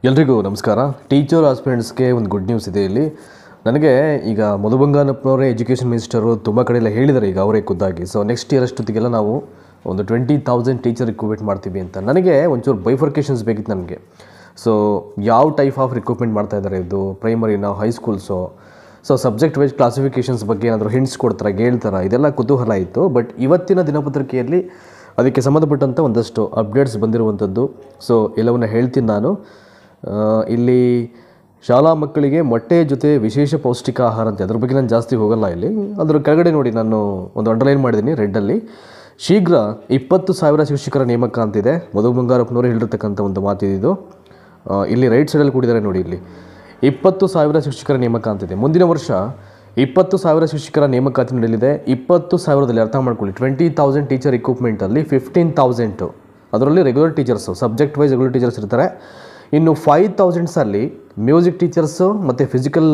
ಎಲ್ರಿಗೂ ನಮಸ್ಕಾರ ಟೀಚರ್ ಆಸ್ಪಿರೆಂಟ್ಸ್ಗೆ ಒಂದು ಗುಡ್ ನ್ಯೂಸ್ ಇದೆ ಇಲ್ಲಿ ನನಗೆ ಈಗ ಮಧುಬಂಗಾನಪ್ಪನವರೇ ಎಜುಕೇಷನ್ ಮಿನಿಸ್ಟರು ತುಂಬ ಕಡೆ ಎಲ್ಲ ಹೇಳಿದ್ದಾರೆ ಈಗ ಅವರೇ ಖುದ್ದಾಗಿ ಸೊ ನೆಕ್ಸ್ಟ್ ಇಯರ್ ಅಷ್ಟೊತ್ತಿಗೆಲ್ಲ ನಾವು ಒಂದು ಟ್ವೆಂಟಿ ತೌಸಂಡ್ ಟೀಚರ್ ರಿಕ್ರೂಟ್ಮೆಂಟ್ ಮಾಡ್ತೀವಿ ಅಂತ ನನಗೆ ಒಂಚೂರು ಬೈಫರ್ಕೇಷನ್ಸ್ ಬೇಕಿತ್ತು ನನಗೆ ಸೊ ಯಾವ ಟೈಪ್ ಆಫ್ ರಿಕ್ರೂಟ್ಮೆಂಟ್ ಮಾಡ್ತಾ ಇದ್ದಾರೆ ಇದು ಪ್ರೈಮರಿನ high schools so subject wise classifications ಬಗ್ಗೆ ಏನಾದರೂ ಹಿಂಟ್ಸ್ ಕೊಡ್ತಾರೆ ಹೇಳ್ತಾರಾ ಇದೆಲ್ಲ ಕುತೂಹಲ ಇತ್ತು ಬಟ್ ಇವತ್ತಿನ ದಿನಪತ್ರಿಕೆಯಲ್ಲಿ ಅದಕ್ಕೆ ಸಂಬಂಧಪಟ್ಟಂಥ ಒಂದಷ್ಟು ಅಪ್ಡೇಟ್ಸ್ ಬಂದಿರುವಂಥದ್ದು ಸೊ ಎಲ್ಲವನ್ನ ಹೇಳ್ತೀನಿ ನಾನು ಆ, ಇಲ್ಲಿ ಶಾಲಾ ಮಕ್ಕಳಿಗೆ ಮೊಟ್ಟೆ ಜೊತೆ ವಿಶೇಷ ಪೌಷ್ಟಿಕ ಆಹಾರ ಅಂತ ಅದ್ರ ಬಗ್ಗೆ ನಾನು ಜಾಸ್ತಿ ಹೋಗಲ್ಲ ಇಲ್ಲಿ ಅದ್ರ ಕೆಳಗಡೆ ನೋಡಿ ನಾನು ಒಂದು ಅಂಡರ್ಲೈನ್ ಮಾಡಿದ್ದೀನಿ ರೆಡ್ಡಲ್ಲಿ ಶೀಘ್ರ ಇಪ್ಪತ್ತು ಸಾವಿರ ಶಿಕ್ಷಕರ ನೇಮಕ ಅಂತಿದೆ ಮಧು ಬಂಗಾರಪ್ಪನವರು ಹೇಳಿರ್ತಕ್ಕಂಥ ಒಂದು ಮಾತಿದು ಆ, ಇಲ್ಲಿ ರೈಟ್ ಸೈಡಲ್ಲಿ ಕೊಟ್ಟಿದ್ದಾರೆ ನೋಡಿ ಇಲ್ಲಿ ಇಪ್ಪತ್ತು ಸಾವಿರ ಶಿಕ್ಷಕರ ನೇಮಕ ಅಂತಿದೆ ಮುಂದಿನ ವರ್ಷ ಇಪ್ಪತ್ತು ಸಾವಿರ ಶಿಕ್ಷಕರ ನೇಮಕಾತಿ ನಡೆಯಲಿದೆ ಇಪ್ಪತ್ತು ಸಾವಿರದಲ್ಲಿ ಅರ್ಥ ಮಾಡ್ಕೊಳ್ಳಿ ಟ್ವೆಂಟಿ ತೌಸಂಡ್ ಟೀಚರ್ ಇಕ್ವಿಪ್ಮೆಂಟಲ್ಲಿ ಫಿಫ್ಟೀನ್ ತೌಸಂಡು ಅದರಲ್ಲಿ regular teachers subject wise regular teachers ಇರ್ತಾರೆ ಇನ್ನು ಫೈವ್ ತೌಸಂಡ್ಸಲ್ಲಿ ಮ್ಯೂಸಿಕ್ ಟೀಚರ್ಸು ಮತ್ತು ಫಿಸಿಕಲ್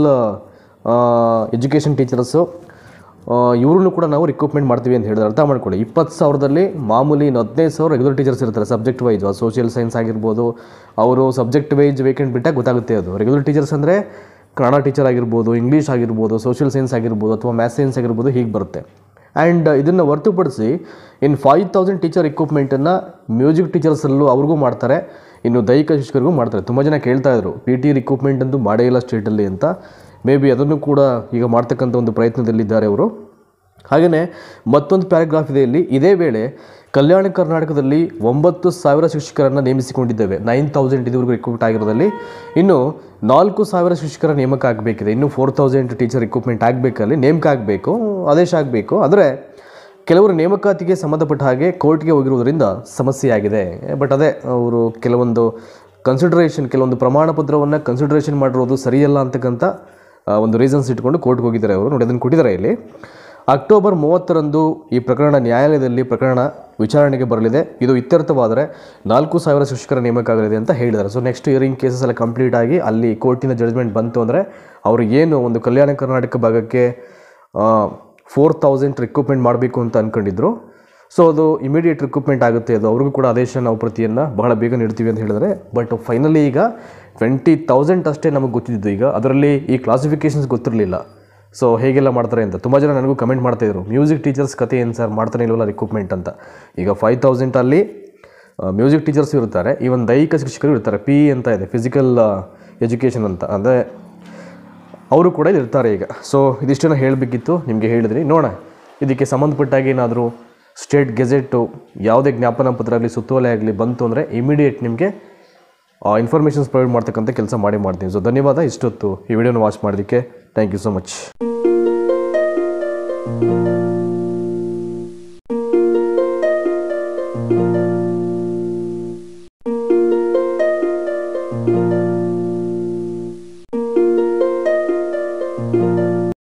ಎಜುಕೇಷನ್ ಟೀಚರ್ಸು ಇವ್ರನ್ನೂ ಕೂಡ ನಾವು ರಿಕ್ರೂಟ್ಮೆಂಟ್ ಮಾಡ್ತೀವಿ ಅಂತ ಹೇಳಿದ್ರೆ ಅರ್ಥ ಮಾಡ್ಕೊಳ್ಳಿ ಇಪ್ಪತ್ತು ಸಾವಿರದಲ್ಲಿ ಮಾಮೂಲಿ ಇನ್ನು ಹದಿನೈದು ಸಾವಿರ ರೆಗ್ಯುಲರ್ ಟೀಚರ್ಸ್ ಇರ್ತಾರೆ ಸಬ್ಜೆಕ್ಟ್ ವೈಸ್ ಸೋಷಿಯಲ್ ಸೈನ್ಸ್ ಆಗಿರ್ಬೋದು ಅವರು ಸಬ್ಜೆಕ್ಟ್ ವೈಸ್ ವೇಕೆಂಟ್ ಬಿಟ್ಟಾಗ ಗೊತ್ತಾಗುತ್ತೆ ಅದು ರೆಗ್ಯುಲರ್ ಟೀಚರ್ಸ್ ಅಂದರೆ ಕನ್ನಡ ಟೀಚರ್ ಆಗಿರ್ಬೋದು ಇಂಗ್ಲೀಷ್ ಆಗಿರ್ಬೋದು ಸೋಷಿಯಲ್ ಸೈನ್ಸ್ ಆಗಿರ್ಬೋದು ಅಥವಾ ಮ್ಯಾಥ್ಸ್ ಸೈನ್ಸ್ ಆಗಿರ್ಬೋದು ಹೀಗೆ ಬರುತ್ತೆ ಆ್ಯಂಡ್ ಇದನ್ನು ಹೊರತುಪಡಿಸಿ ಇನ್ನು ಫೈವ್ ತೌಸಂಡ್ ಟೀಚರ್ ಇಕ್ವಿಪ್ಮೆಂಟನ್ನು ಮ್ಯೂಸಿಕ್ ಟೀಚರ್ಸಲ್ಲೂ ಅವ್ರಿಗೂ ಮಾಡ್ತಾರೆ ಇನ್ನು ದೈಹಿಕ ಶಿಕ್ಷಕರಿಗೂ ಮಾಡ್ತಾರೆ ತುಂಬ ಜನ ಕೇಳ್ತಾ ಇದ್ರು ಪಿ ಟಿ ರಿಕ್ರೂಟ್ಮೆಂಟ್ ಅಂತೂ ಮಾಡೇ ಇಲ್ಲ ಸ್ಟೇಟಲ್ಲಿ ಅಂತ ಮೇ ಬಿ ಅದನ್ನು ಕೂಡ ಈಗ ಮಾಡ್ತಕ್ಕಂಥ ಒಂದು ಪ್ರಯತ್ನದಲ್ಲಿದ್ದಾರೆ ಅವರು ಹಾಗೆಯೇ ಮತ್ತೊಂದು ಪ್ಯಾರಾಗ್ರಾಫ್ ಇದೆ ಇಲ್ಲಿ ಇದೇ ವೇಳೆ ಕಲ್ಯಾಣ ಕರ್ನಾಟಕದಲ್ಲಿ ಒಂಬತ್ತು ಸಾವಿರ ಶಿಕ್ಷಕರನ್ನು ನೇಮಿಸಿಕೊಂಡಿದ್ದೇವೆ ನೈನ್ ತೌಸಂಡ್ ಇದುವರೆಗೂ ರಿಕ್ರೂಟ್ ಆಗಿರೋದಲ್ಲಿ ಇನ್ನು ನಾಲ್ಕು ಸಾವಿರ ಶಿಕ್ಷಕರ ನೇಮಕ ಆಗಬೇಕಿದೆ ಇನ್ನು ಫೋರ್ ತೌಸಂಡ್ ಟೀಚರ್ ರಿಕ್ರೂಟ್ಮೆಂಟ್ ಆಗಬೇಕಲ್ಲಿ ನೇಮಕ ಆಗಬೇಕು ಆದೇಶ ಆಗಬೇಕು ಆದರೆ ಕೆಲವರು ನೇಮಕಾತಿಗೆ ಸಂಬಂಧಪಟ್ಟ ಹಾಗೆ ಕೋರ್ಟ್ಗೆ ಹೋಗಿರುವುದರಿಂದ ಸಮಸ್ಯೆ ಆಗಿದೆ ಬಟ್ ಅದೇ ಅವರು ಕೆಲವೊಂದು ಕನ್ಸಿಡರೇಷನ್ ಕೆಲವೊಂದು ಪ್ರಮಾಣ ಪತ್ರವನ್ನು ಕನ್ಸಿಡರೇಷನ್ ಮಾಡಿರೋದು ಸರಿಯಲ್ಲ ಅಂತಕ್ಕಂಥ ಆ, ಒಂದು ರೀಸನ್ಸ್ ಇಟ್ಕೊಂಡು ಕೋರ್ಟ್ಗೆ ಹೋಗಿದ್ದಾರೆ ಅವರು ನೋಡಿ ಅದನ್ನು ಕೊಟ್ಟಿದ್ದಾರೆ ಇಲ್ಲಿ ಅಕ್ಟೋಬರ್ ಮೂವತ್ತರಂದು ಈ ಪ್ರಕರಣ ನ್ಯಾಯಾಲಯದಲ್ಲಿ ಪ್ರಕರಣ ವಿಚಾರಣೆಗೆ ಬರಲಿದೆ ಇದು ಇತ್ಯರ್ಥವಾದರೆ ನಾಲ್ಕು ಸಾವಿರ ಶಿಕ್ಷಕರ ನೇಮಕ ಆಗಲಿದೆ ಅಂತ ಹೇಳಿದ್ದಾರೆ ಸೊ ನೆಕ್ಸ್ಟ್ ಇಯರಿಂಗ್ ಕೇಸಸ್ ಎಲ್ಲ ಕಂಪ್ಲೀಟ್ ಆಗಿ ಅಲ್ಲಿ ಕೋರ್ಟಿನ ಜಡ್ಜ್ಮೆಂಟ್ ಬಂತು ಅಂದರೆ ಅವರು ಏನು ಒಂದು ಕಲ್ಯಾಣ ಕರ್ನಾಟಕ ಭಾಗಕ್ಕೆ ಫೋರ್ ತೌಸಂಡ್ ರಿಕ್ರೂಟ್ಮೆಂಟ್ ಮಾಡಬೇಕು ಅಂತ ಅಂದ್ಕೊಂಡಿದ್ರು ಸೊ ಅದು ಇಮಿಡಿಯೇಟ್ ರಿಕ್ರೂಟ್ಮೆಂಟ್ ಆಗುತ್ತೆ ಅದು ಅವ್ರಿಗೂ ಕೂಡ ಆದೇಶ ನಾವು ಪ್ರತಿಯನ್ನು ಬಹಳ ಬೇಗ ನೀಡ್ತೀವಿ ಅಂತ ಹೇಳಿದರೆ ಬಟ್ ಫೈನಲಿ ಈಗ ಟ್ವೆಂಟಿ ತೌಸಂಡ್ ಅಷ್ಟೇ ನಮಗೆ ಗೊತ್ತಿದ್ದು ಈಗ ಅದರಲ್ಲಿ ಈ ಕ್ಲಾಸಿಫಿಕೇಷನ್ಸ್ ಗೊತ್ತಿರಲಿಲ್ಲ ಸೊ ಹೇಗೆಲ್ಲ ಮಾಡ್ತಾರೆ ಅಂತ ತುಂಬ ಜನ ನನಗೂ ಕಮೆಂಟ್ ಮಾಡ್ತಾಯಿದ್ರು ಮ್ಯೂಸಿಕ್ ಟೀಚರ್ಸ್ ಕತೆ ಏನು ಸರ್ ಮಾಡ್ತಾನೆ ಇಲ್ವಲ್ಲ ರಿಕ್ರೂಟ್ಮೆಂಟ್ ಅಂತ ಈಗ ಫೈವ್ ತೌಸಂಡಲ್ಲಿ ಮ್ಯೂಸಿಕ್ ಟೀಚರ್ಸ್ ಇರ್ತಾರೆ ಈವನ್ ದೈಹಿಕ ಶಿಕ್ಷಕರು ಇರ್ತಾರೆ ಪಿ ಅಂತ ಇದೆ ಫಿಸಿಕಲ್ ಎಜುಕೇಷನ್ ಅಂತ ಅಂದರೆ ಅವರು ಕೂಡ ಇಲ್ಲಿ ಇರ್ತಾರೆ ಈಗ ಸೊ ಇದಿಷ್ಟನ್ನು ಹೇಳಬೇಕಿತ್ತು ನಿಮಗೆ ಹೇಳಿದ್ರಿ ನೋಡೋಣ ಇದಕ್ಕೆ ಸಂಬಂಧಪಟ್ಟಾಗ ಏನಾದರೂ ಸ್ಟೇಟ್ ಗೆಜೆಟ್ಟು ಯಾವುದೇ ಜ್ಞಾಪನ ಪತ್ರ ಆಗಲಿ ಸುತ್ತೋಲೆ ಆಗಲಿ ಬಂತು ಅಂದರೆ ಇಮಿಡಿಯೇಟ್ ನಿಮಗೆ ಇನ್ಫಾರ್ಮೇಷನ್ಸ್ ಪ್ರೊವೈಡ್ ಮಾಡ್ತಕ್ಕಂಥ ಕೆಲಸ ಮಾಡಿ ಮಾಡ್ತೀನಿ ಸೊ ಧನ್ಯವಾದ ಇಷ್ಟೊತ್ತು ಈ ವಿಡಿಯೋನ ವಾಚ್ ಮಾಡೋದಕ್ಕೆ ಥ್ಯಾಂಕ್ ಯು ಸೊ ಮಚ್